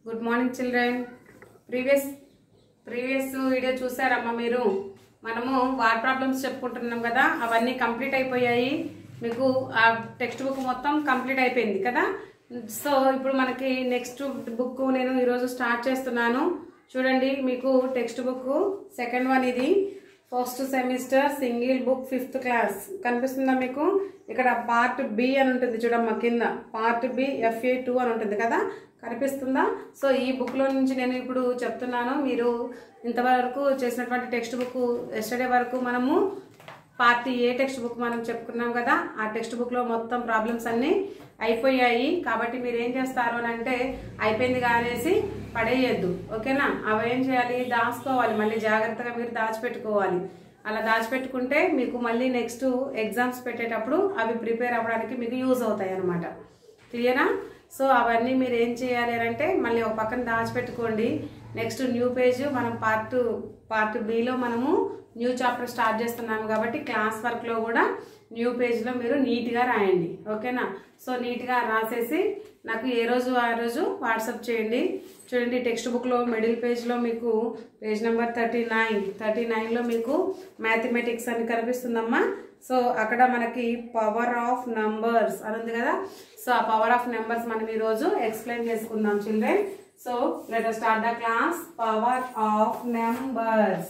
Good morning children previous previous video చూసారమ్మా మీరు మనము వార్ ప్రాబ్లమ్స్ చెప్పుకుంటున్నాం కదా అవన్నీ కంప్లీట్ అయిపోయాయి మీకు ఆ టెక్స్ట్ బుక్ మొత్తం కంప్లీట్ అయిపోయింది కదా సో ఇప్పుడు మనకి నెక్స్ట్ బుక్ నేను ఈరోజు స్టార్ట్ చేస్తున్నాను చూడండి మీకు టెక్స్ట్ బుక్ సెకండ్ వన్ ఇది first semester single book fifth class కనిపిస్తుందా మీకు ఇక్కడ పార్ట్ బి అని ఉంటుంది చూడమ్మా కింద పార్ట్ బి ఎఫ్ఏ టూ అని ఉంటుంది కదా కనిపిస్తుందా సో ఈ బుక్లో నుంచి నేను ఇప్పుడు చెప్తున్నాను మీరు ఇంతవరకు చేసినటువంటి టెక్స్ట్ బుక్ ఎస్టర్డే వరకు మనము పార్ట్ ఏ టెక్స్ట్ బుక్ మనం చెప్పుకున్నాం కదా ఆ టెక్స్ట్ బుక్లో మొత్తం ప్రాబ్లమ్స్ అన్నీ అయిపోయాయి కాబట్టి మీరు ఏం చేస్తారు అని అంటే అయిపోయింది కానేసి పడేయద్దు ఓకేనా అవి ఏం చేయాలి దాచుకోవాలి మళ్ళీ జాగ్రత్తగా మీరు దాచిపెట్టుకోవాలి అలా దాచిపెట్టుకుంటే మీకు మళ్ళీ నెక్స్ట్ ఎగ్జామ్స్ పెట్టేటప్పుడు అవి ప్రిపేర్ అవ్వడానికి మీకు యూజ్ అవుతాయి అన్నమాట క్లియరా సో అవన్నీ మీరు ఏం చేయాలి అని అంటే మళ్ళీ ఒక పక్కన దాచిపెట్టుకోండి నెక్స్ట్ న్యూ పేజ్ మనం పార్ట్ పార్ట్ బిలో మనము న్యూ చాప్టర్ స్టార్ట్ చేస్తున్నాము కాబట్టి క్లాస్ వర్క్లో కూడా న్యూ పేజ్లో మీరు నీట్గా రాయండి ఓకేనా సో నీట్గా రాసేసి నాకు ఏ రోజు ఆ రోజు వాట్సాప్ చేయండి చూడండి టెక్స్ట్ బుక్లో మిడిల్ పేజ్లో మీకు page number thirty nine thirty నైన్లో మీకు మ్యాథమెటిక్స్ అని కనిపిస్తుందమ్మా సో అక్కడ మనకి పవర్ ఆఫ్ నంబర్స్ అని ఉంది కదా సో ఆ పవర్ ఆఫ్ నెంబర్స్ మనం ఈరోజు ఎక్స్ప్లెయిన్ చేసుకుందాం children so let start the class power of numbers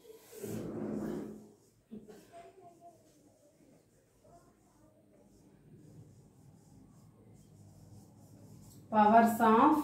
powers of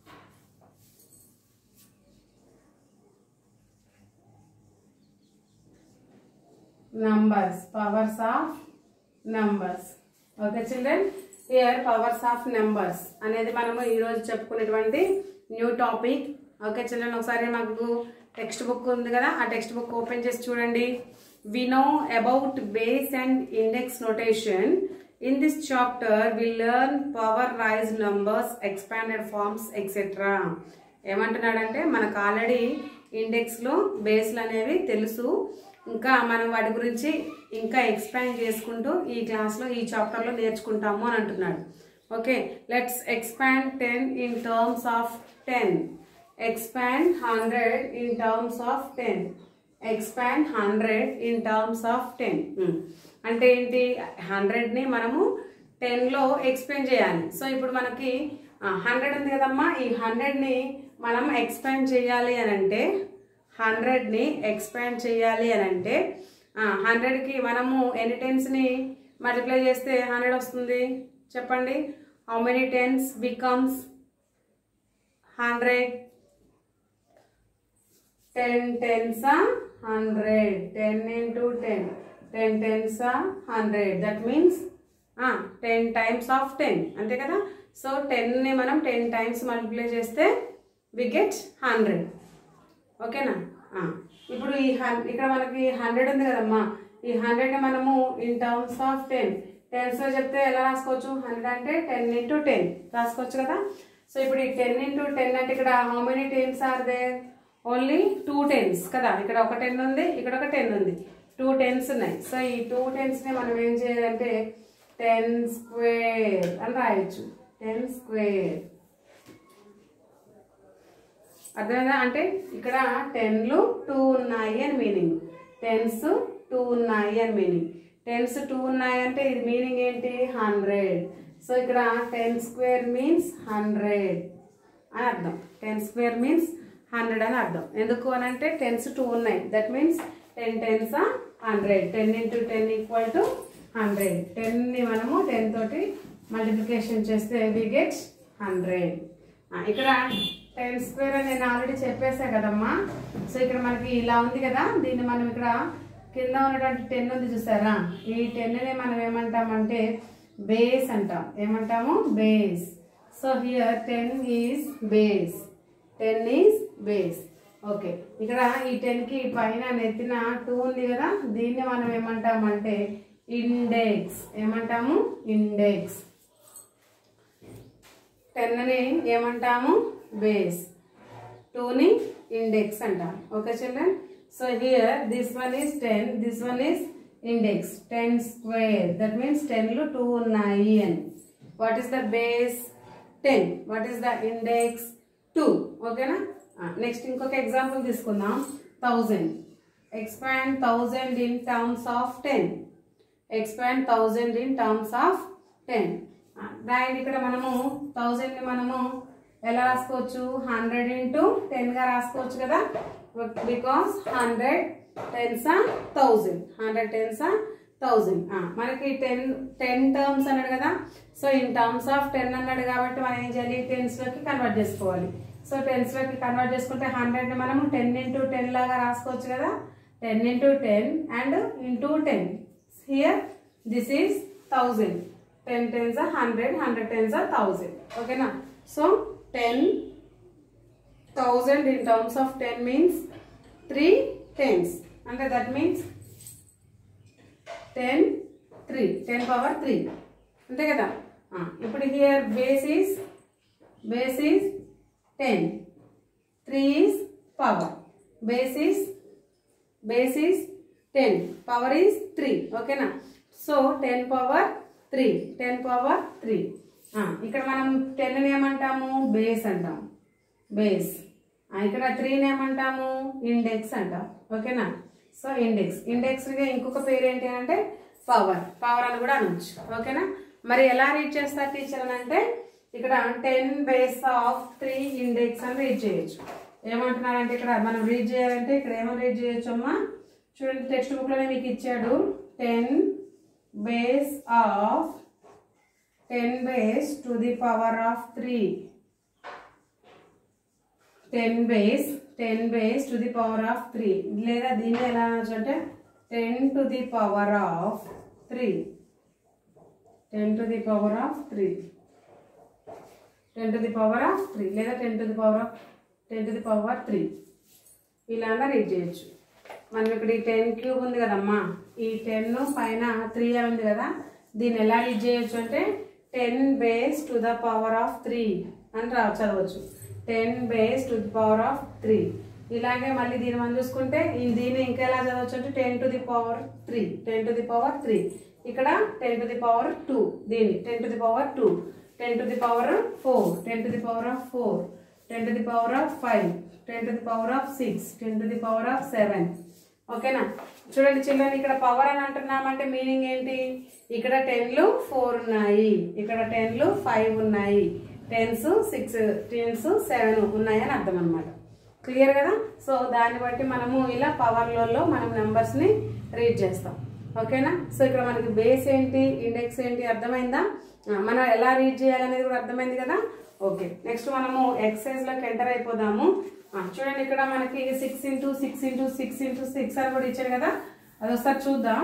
numbers powers of numbers okay children here powers of numbers అనేది మనము ఈరోజు చెప్పుకునేటువంటి న్యూ టాపిక్ ఓకే చిల్డ్రన్ ఒకసారి మాకు టెక్స్ట్ బుక్ ఉంది కదా ఆ టెక్స్ట్ బుక్ ఓపెన్ చేసి చూడండి we know about base and index notation in this chapter we learn power raise numbers expanded forms etcetera ఏమంటున్నాడంటే మనకు ఆల్రెడీ ఇండెక్స్లో బేస్లు అనేవి తెలుసు ఇంకా మనం వాటి గురించి ఇంకా ఎక్స్పాండ్ చేసుకుంటూ ఈ క్లాస్లో ఈ చాప్టర్లో నేర్చుకుంటాము అని అంటున్నాడు okay let's expand ten in terms of ten expand hundred in terms of ten expand hundred in terms of ten అంటే ఏంటి హండ్రెడ్ని మనము టెన్లో ఎక్స్పాండ్ చేయాలి సో ఇప్పుడు మనకి హండ్రెడ్ ఉంది కదమ్మా ఈ హండ్రెడ్ని మనం ఎక్స్పాండ్ చేయాలి అని అంటే హండ్రెడ్ని ఎక్స్పాండ్ చేయాలి అని అంటే హండ్రెడ్కి మనము ఎన్ని టెన్స్ని మల్టిప్లై చేస్తే హండ్రెడ్ వస్తుంది చెప్పండి how many tens becomes hundred ten టెన్సా hundred ten into ten ten టెన్సా hundred that means ten times of ten అంతే కదా సో టెన్ని మనం టెన్ టైమ్స్ మల్టిప్లై చేస్తే వి గెట్ హండ్రెడ్ ఓకేనా ఇప్పుడు ఈ హన్ ఇక్కడ మనకి హండ్రెడ్ ఉంది కదమ్మా ఈ హండ్రెడ్ని మనము ఇన్ టర్మ్స్ ఆఫ్ టెన్ టెన్స్లో చెప్తే ఎలా రాసుకోవచ్చు హండ్రెడ్ అంటే టెన్ ఇంటూ టెన్ రాసుకోవచ్చు కదా సో ఇప్పుడు ఈ టెన్ ఇంటూ టెన్ అంటే ఇక్కడ how many tens are there only two tens కదా ఇక్కడ ఒక టెన్ ఉంది ఇక్కడ ఒక టెన్ ఉంది టూ టెన్స్ ఉన్నాయి సో ఈ టూ టెన్స్ని మనం ఏం చేయాలంటే టెన్ స్క్వేర్ అని రాయొచ్చు టెన్ స్క్వేర్ అర్థమైందా అంటే ఇక్కడ టెన్లు టూ ఉన్నాయి అని మీనింగ్ టెన్స్ టూ ఉన్నాయి అని మీనింగ్ టెన్స్ టూ ఉన్నాయి అంటే ఇది మీనింగ్ ఏంటి హండ్రెడ్ సో ఇక్కడ టెన్ స్క్వేర్ మీన్స్ హండ్రెడ్ అని అర్థం టెన్ స్క్వేర్ మీన్స్ హండ్రెడ్ అని అర్థం ఎందుకు అని అంటే టెన్స్ టూ ఉన్నాయి that means ten tens hundred ten into ten equal to hundred టెన్ని మనము టెన్ తోటి మల్టిప్లికేషన్ చేస్తే వి గెట్ హండ్రెడ్ ఇక్కడ టెన్ స్క్వేర్ అని నేను ఆల్రెడీ చెప్పేసా కదమ్మా సో ఇక్కడ మనకి ఇలా ఉంది కదా దీన్ని మనం ఇక్కడ కింద ఉన్నటువంటి టెన్ ఉంది చూసారా ఈ టెన్ని మనం ఏమంటామంటే బేస్ అంటాం ఏమంటాము base so here ten is base ten is base okay ఇక్కడ ఈ టెన్కి పైన నెత్తిన టూ ఉంది కదా దీన్ని మనం ఏమంటామంటే ఇండెక్స్ ఏమంటాము ఇండెక్స్ టెన్ని ఏమంటాము బేస్ టూని ఇండెక్స్ అంటాం okay children so here this one is ten this one is index ten square that means టెన్లు టూ ఉన్నాయి అని what is the base ten what is the index two ఓకేనా next ఇంకొక example తీసుకుందాం thousand expand thousand in terms of ten expand thousand in terms of ten దాని ఇక్కడ మనము థౌజండ్ని మనము ఎలా రాసుకోవచ్చు హండ్రెడ్ ఇంటూ టెన్గా రాసుకోవచ్చు కదా because hundred tens thousand hundred tens thousand మనకి టెన్ టెన్ టర్మ్స్ అన్నాడు కదా so in terms of ten అన్నాడు కాబట్టి మనం ఏం చేయాలి టెన్స్లోకి కన్వర్ట్ చేసుకోవాలి సో టెన్స్లోకి కన్వర్ట్ చేసుకుంటే హండ్రెడ్ని మనము టెన్ ఇంటూ టెన్ లాగా రాసుకోవచ్చు కదా ten into ten and into ten here this is thousand ten tens are hundred hundred tens are thousand ఓకేనా so ten thousand in terms of ten means three tense అంటే that means ten three ten power three అంతే కదా ఆ, ఇప్పుడు here base is base is ten three is power base is base is ten power is three ఓకేనా so ten power three ten power three ఇక్కడ మనం ten ఏమంటాము base అంటాం base ఇక్కడ త్రీని ఏమంటాము ఇండెక్స్ అంటాం ఓకేనా సో ఇండెక్స్ ఇండెక్స్గా ఇంకొక పేరు ఏంటి అంటే పవర్ పవర్ అని కూడా అనొచ్చు ఓకేనా మరి ఎలా రీడ్ చేస్తారు టీచర్ అని అంటే ఇక్కడ ten base of three index అని రీడ్ చేయొచ్చు ఏమంటున్నారంటే ఇక్కడ మనం రీడ్ చేయాలంటే ఇక్కడ ఏమని రీడ్ చేయొచ్చు అమ్మా చూడండి టెక్స్ట్ బుక్లోనే మీకు ఇచ్చాడు ten base of ten base to the power of three ten base ten base to the power of three లేదా దీన్ని ఎలా అనొచ్చు అంటే ten to the power of three ten to the power of three ten to the power of three లేదా ten to the power of ten to the power three ఇలాగా read చేయొచ్చు మనం ఇక్కడ ఈ టెన్ క్యూబ్ ఉంది కదమ్మా ఈ ten పైన త్రీ అని ఉంది కదా దీన్ని ఎలా రీడ్ చేయొచ్చు అంటే ten base to the power of three అని రా చదవచ్చు ten base to the power of three ఇలాగే మళ్ళీ దీన్ని మనం చూసుకుంటే ఈ- దీన్ని ఇంకా ఎలా చదవచ్చు అంటే ten to the power three ten to the power three ఇక్కడ ten to the power two దీన్ని ten to the power two ten to the power four ten to the power of four ten to the power of five ten to the power of six ten to the power of seven ఓకేనా చూడండి children ఇక్కడ power అని అంటున్నామంటే meaning ఏంటి ఇక్కడ టెన్లు four ఉన్నాయి ఇక్కడ టెన్లు five ఉన్నాయి టెన్స్ సిక్స్ టెన్స్ సెవెన్ ఉన్నాయి అని అర్థం అనమాట క్లియర్ కదా సో దాన్ని బట్టి మనము ఇలా పవర్లలో మనం నెంబర్స్ని రీడ్ చేస్తాం ఓకేనా సో ఇక్కడ మనకి బేస్ ఏంటి ఇండెక్స్ ఏంటి అర్థమైందా ఆ, మనం ఎలా రీడ్ చేయాలనేది కూడా అర్థమైంది కదా ఓకే నెక్స్ట్ మనము ఎక్సర్సైజ్లోకి ఎంటర్ అయిపోదాము ఆ, చూడండి ఇక్కడ మనకి six into six into six into six అని కూడా ఇచ్చారు కదా అది ఒకసారి చూద్దాం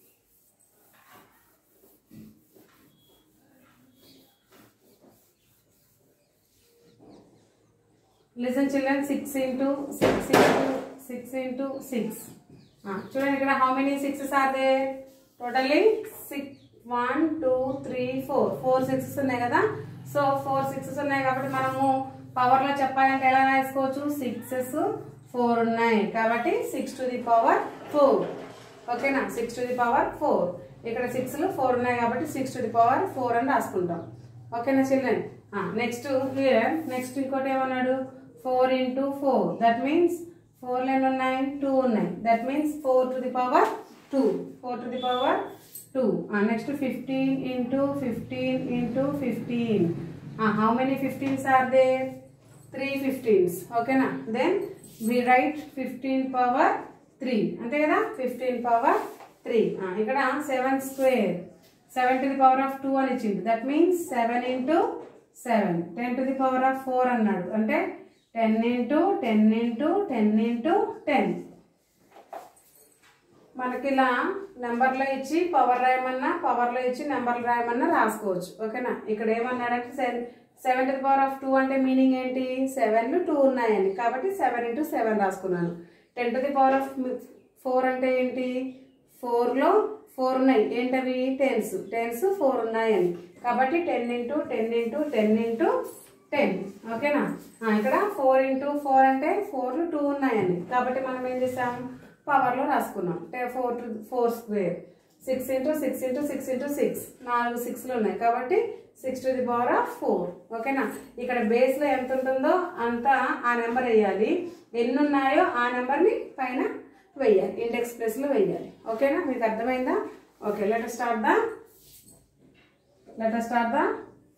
listen children six into six into six into six చూడండి ఇక్కడ how many sixes are they totally six one two three four four sixes ఉన్నాయి కదా సో ఫోర్ సిక్సెస్ ఉన్నాయి కాబట్టి మనము పవర్లో చెప్పాలంటే ఎలా రాసుకోవచ్చు సిక్సెస్ ఫోర్ ఉన్నాయి కాబట్టి six to the power four ఓకేనా six to the power four ఇక్కడ సిక్స్లు ఫోర్ ఉన్నాయి కాబట్టి six to the power four అని రాసుకుంటాం ఓకేనా చిల్డ్రన్ నెక్స్ట్ హియర్ నెక్స్ట్ ఇంకోటి ఏమన్నాడు four into four that means four ఎన్ని ఉన్నాయి టూ ఉన్నాయి that means four to the power two four to the power two next fifteen into fifteen into fifteen how many fifteens are they three fifteens ఓకేనా then we write fifteen power three అంతే కదా fifteen power three ఇక్కడ seven square seven to the power of two అని ఇచ్చింది that means seven into seven ten to the power of four అన్నాడు అంటే ten into ten into ten into ten మనకి ఇలా నెంబర్లో ఇచ్చి పవర్ రాయమన్నా పవర్లో ఇచ్చి నెంబర్లు రాయమన్నా రాసుకోవచ్చు ఓకేనా ఇక్కడ ఏమన్నాడంటే seven seven to the power of two అంటే మీనింగ్ ఏంటి సెవెన్లు టూ ఉన్నాయని కాబట్టి సెవెన్ ఇంటూ సెవెన్ రాసుకున్నాను ten to the power of four అంటే ఏంటి ఫోర్లో ఫోర్ ఉన్నాయి ఏంటవి టెన్స్ టెన్స్ ఫోర్ ఉన్నాయని కాబట్టి ten into ten into ten into ten ఓకేనా ఆ, ఇక్కడ ఫోర్ ఇంటూ ఫోర్ అంటే ఫోర్ టూ ఉన్నాయని కాబట్టి మనం ఏం చేసాం పవర్లో రాసుకున్నాం four to four square six into six into six into six నాలుగు సిక్స్లు ఉన్నాయి కాబట్టి six to the power of four ఓకేనా ఇక్కడ బేస్లో ఎంత ఉంటుందో అంత ఆ నెంబర్ వేయాలి ఎన్ని ఉన్నాయో ఆ నెంబర్ని పైన వెయ్యాలి ఇండెక్స్ ప్లేస్లో వెయ్యాలి ఓకేనా మీకు అర్థమైందా ఓకే లెటర్ స్టార్ట్ దా లెటర్ స్టార్ట్ దా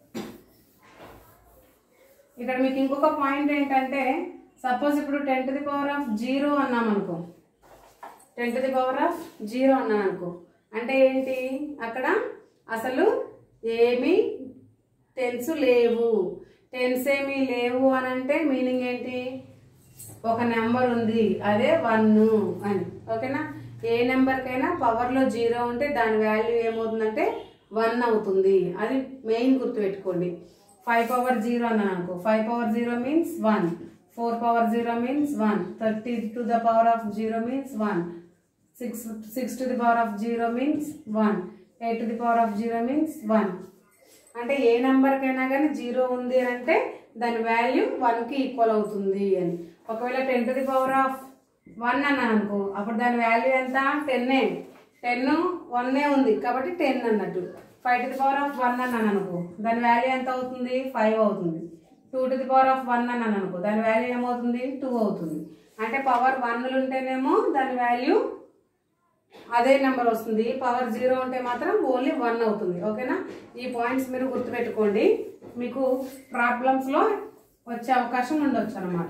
ఇక్కడ మీకు ఇంకొక పాయింట్ ఏంటంటే సపోజ్ ఇప్పుడు ten to the power of zero అన్నాం అనుకో ten to the power of zero అన్నాను అనుకో అంటే ఏంటి అక్కడ అసలు ఏమీ టెన్స్ లేవు టెన్స్ ఏమీ లేవు అని అంటే మీనింగ్ ఏంటి ఒక నెంబర్ ఉంది అదే వన్ అని ఓకేనా ఏ నెంబర్కైనా పవర్లో జీరో ఉంటే దాని వాల్యూ ఏమవుతుందంటే వన్ అవుతుంది అది మెయిన్ గుర్తుపెట్టుకోండి ఫైవ్ పవర్ జీరో అన్నాను అనుకో five power zero means one four power zero means one thirty to the power of zero means one six six to the power of zero means one eight to the power of zero means one అంటే ఏ నెంబర్కైనా కానీ zero ఉంది అని అంటే దాని value వన్కి equal అవుతుంది అని ఒకవేళ ten to the power of one అన్నాను అనుకో అప్పుడు దాని వాల్యూ ఎంత టెన్నే టెన్ వన్నే ఉంది కాబట్టి టెన్ అన్నట్టు five to the power of one అన్నాను అనుకో దాని వాల్యూ ఎంత అవుతుంది ఫైవ్ అవుతుంది two to the power of one అన్నాను అనుకో దాని వాల్యూ ఏమవుతుంది టూ అవుతుంది అంటే పవర్ వన్లు ఉంటేనేమో దాని వాల్యూ అదే నెంబర్ వస్తుంది పవర్ జీరో ఉంటే మాత్రం ఓన్లీ వన్ అవుతుంది ఓకేనా ఈ పాయింట్స్ మీరు గుర్తుపెట్టుకోండి మీకు ప్రాబ్లమ్స్లో వచ్చే అవకాశం ఉండొచ్చు అనమాట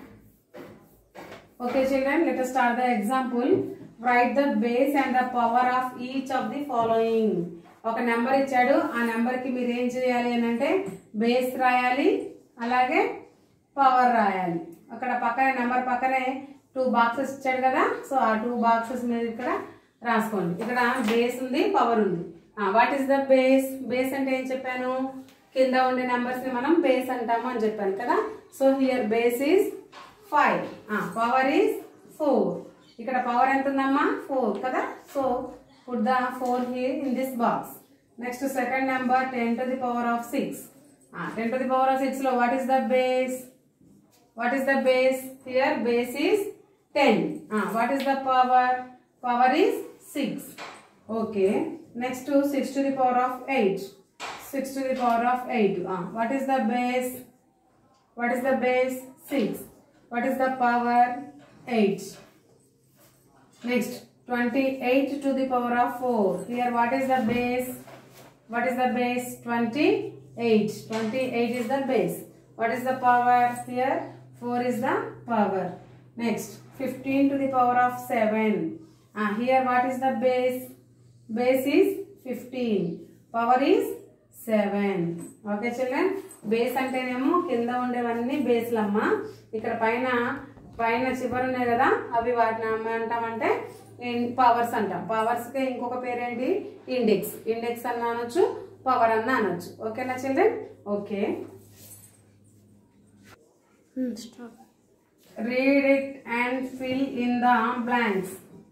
okay children let start the example write the base and the power of each of the following ఒక నెంబర్ ఇచ్చాడు ఆ నెంబర్కి మీరు ఏం చేయాలి అని అంటే బేస్ రాయాలి అలాగే పవర్ రాయాలి అక్కడ పక్కనే నెంబర్ పక్కనే టూ బాక్సెస్ ఇచ్చాడు కదా సో ఆ టూ బాక్సెస్ మీరు ఇక్కడ రాసుకోండి ఇక్కడ బేస్ ఉంది పవర్ ఉంది what is the base base అంటే ఏం చెప్పాను కింద ఉండే నెంబర్స్ ని మనం బేస్ అంటాము అని చెప్పాను కదా so here base is five power is four ఇక్కడ పవర్ ఎంత ఉందమ్మా ఫోర్ కదా so put the four here in this box next second number ten to the power of six ten to the power of six లో what is the base what is the base here base is 10 ah, what is the power power is 6 okay next to 6 to the power of 8 6 to the power of 8 ah, what is the base what is the base 6 what is the power 8 next 28 to the power of 4 here what is the base what is the base 28 28 is the base what is the power here 4 is the power next 15 to the power of 7 ah here what is the base base is 15 power is 7 okay children base అంటేనేమో కింద ఉండేవన్నీ బేస్లమ్మా ఇక్కడ పైన పైన చివరి ఉన్నాయి కదా అవి వాటిని ఏమంటామంటే పవర్స్ అంటాం పవర్స్కి ఇంకొక పేరేంటి ఇండెక్స్ ఇండెక్స్ అన్న అనొచ్చు పవర్ అన్న అనొచ్చు ఓకేనా children okay Stop. read it and fill in the blanks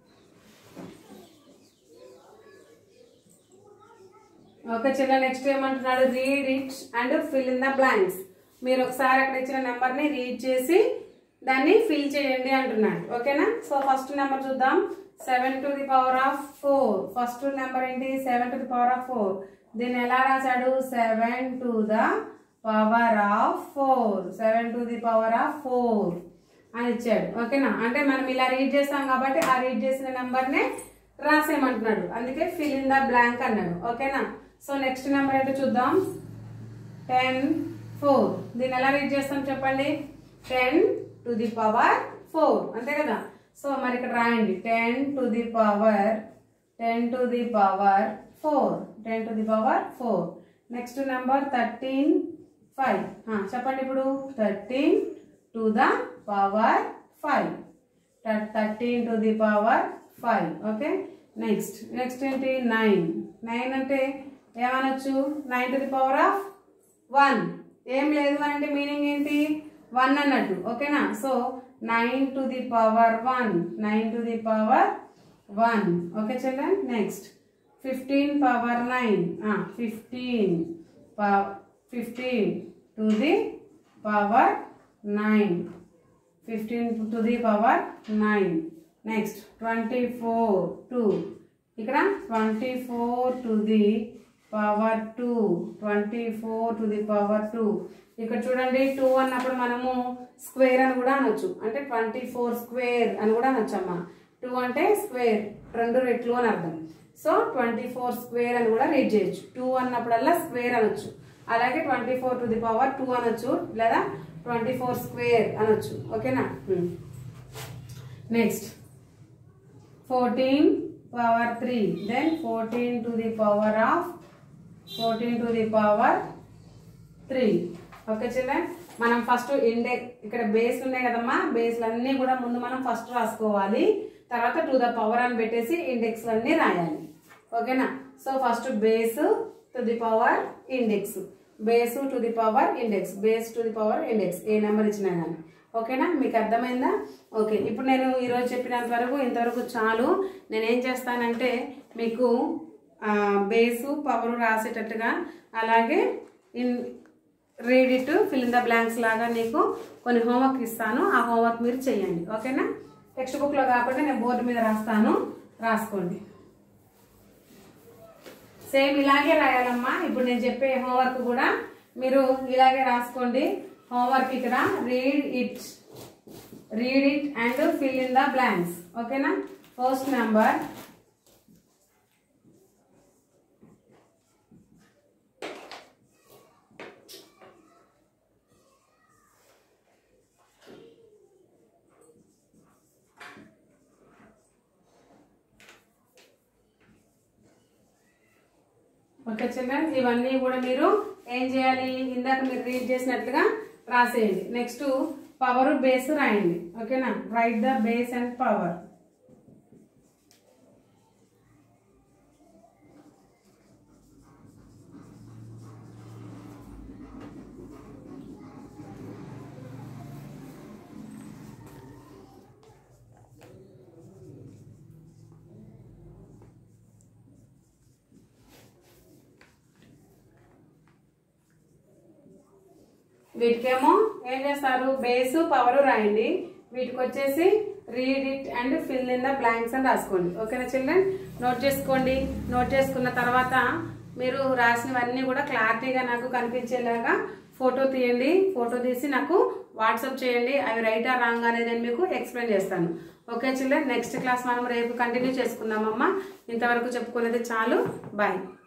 okay చిన్న నెక్స్ట్ ఏమంటున్నాడు read it and fill in the blanks మీరు ఒకసారి అక్కడ ఇచ్చిన నెంబర్ని రీడ్ చేసి దాన్ని ఫిల్ చేయండి అంటున్నాడు ఓకేనా సో ఫస్ట్ నెంబర్ చూద్దాం seven to the power of four first number ఏంటి seven to the power of four దీన్ని ఎలా రాశాడు seven to the power of four seven to the power of four అని ఇచ్చాడు ఓకేనా అంటే మనం ఇలా రీడ్ చేస్తాం కాబట్టి ఆ రీడ్ చేసిన నెంబర్నే రాసేయమంటున్నాడు అందుకే ఫిల్ ఇన్ ద బ్లాంక్ అన్నాడు ఓకేనా సో నెక్స్ట్ నెంబర్ ఏంటో చూద్దాం టెన్ ఫోర్ దీన్ని ఎలా రీడ్ చేస్తాం చెప్పండి ten to the power four అంతే కదా సో మరి ఇక్కడ రాయండి ten to the power ten to the power four ten to the power four next number thirteen five చెప్పండి ఇప్పుడు thirteen to the power five thirteen to the power five okay next next ఏంటి nine nine అంటే ఏమనొచ్చు nine to the power of one ఏం లేదు అని అంటే meaning ఏంటి వన్ అన్నట్టు ఓకేనా so nine to the power one nine to the power one okay children next fifteen power nine fifteen fifteen to the power nine fifteen to the power nine next twenty four two ఇక్కడ twenty four to the power two twenty four to the power two ఇక్కడ చూడండి two అన్నప్పుడు మనము square అని కూడా అనొచ్చు అంటే twenty four square అని కూడా అనొచ్చు అమ్మా టూ అంటే స్క్వేర్ రెండు రెట్లు అని అర్థం సో ట్వంటీ ఫోర్ స్క్వేర్ అని కూడా రీడ్ చేయొచ్చు టూ అన్నప్పుడల్లా స్క్వేర్ అనొచ్చు అలాగే twenty four to the power two అనొచ్చు లేదా ట్వంటీ ఫోర్ స్క్వేర్ అనొచ్చు ఓకేనా next fourteen power three then fourteen to the power of fourteen to the power three okay children మనం ఫస్ట్ ఇండెక్స్ ఇక్కడ base ఉన్నాయి కదమ్మా బేస్లు అన్నీ కూడా ముందు మనం ఫస్ట్ రాసుకోవాలి తర్వాత టు ద పవర్ అని పెట్టేసి ఇండెక్స్ అన్నీ రాయాలి ఓకేనా so first base to the power index base to the power index base to the power index ఏ నెంబర్ ఇచ్చినా కానీ ఓకేనా మీకు అర్థమైందా ఓకే ఇప్పుడు నేను ఈరోజు చెప్పినంత వరకు ఇంతవరకు చాలు నేను ఏం చేస్తానంటే మీకు బేసు పవర్ రాసేటట్టుగా అలాగే in read it fill in the blanks లాగా నీకు కొన్ని హోంవర్క్ ఇస్తాను ఆ హోంవర్క్ మీరు చేయండి ఓకేనా టెక్స్ట్ బుక్లో కాకుండా నేను బోర్డు మీద రాస్తాను రాసుకోండి సేమ్ ఇలాగే రాయాలమ్మా ఇప్పుడు నేను చెప్పే హోంవర్క్ కూడా మీరు ఇలాగే రాసుకోండి హోంవర్క్ ఇక్కడ read it read it and fill in the blanks ఓకేనా ఫస్ట్ నెంబర్ ఓకే చిల్డ్రన్ ఇవన్నీ కూడా మీరు ఏం చేయాలి ఇందాక మీరు రీడ్ చేసినట్లుగా రాసేయండి నెక్స్ట్ పవర్ బేస్ రాయండి ఓకేనా write the base and power వీటికేమో ఏం చేస్తారు బేస్ పవర్ రాయండి వీటికి వచ్చేసి read it and fill in the blanks అని రాసుకోండి ఓకేనా చిల్డ్రన్ నోట్ చేసుకోండి నోట్ చేసుకున్న తర్వాత మీరు రాసినవన్నీ కూడా క్లారిటీగా నాకు కనిపించేలాగా ఫోటో తీయండి ఫోటో తీసి నాకు వాట్సాప్ చేయండి అవి రైట్ ఆ రాంగ్ అనేది నేను మీకు ఎక్స్ప్లెయిన్ చేస్తాను ఓకే చిల్డ్రన్ నెక్స్ట్ క్లాస్ మనం రేపు కంటిన్యూ చేసుకుందామమ్మా ఇంతవరకు చెప్పుకునేది చాలు బాయ్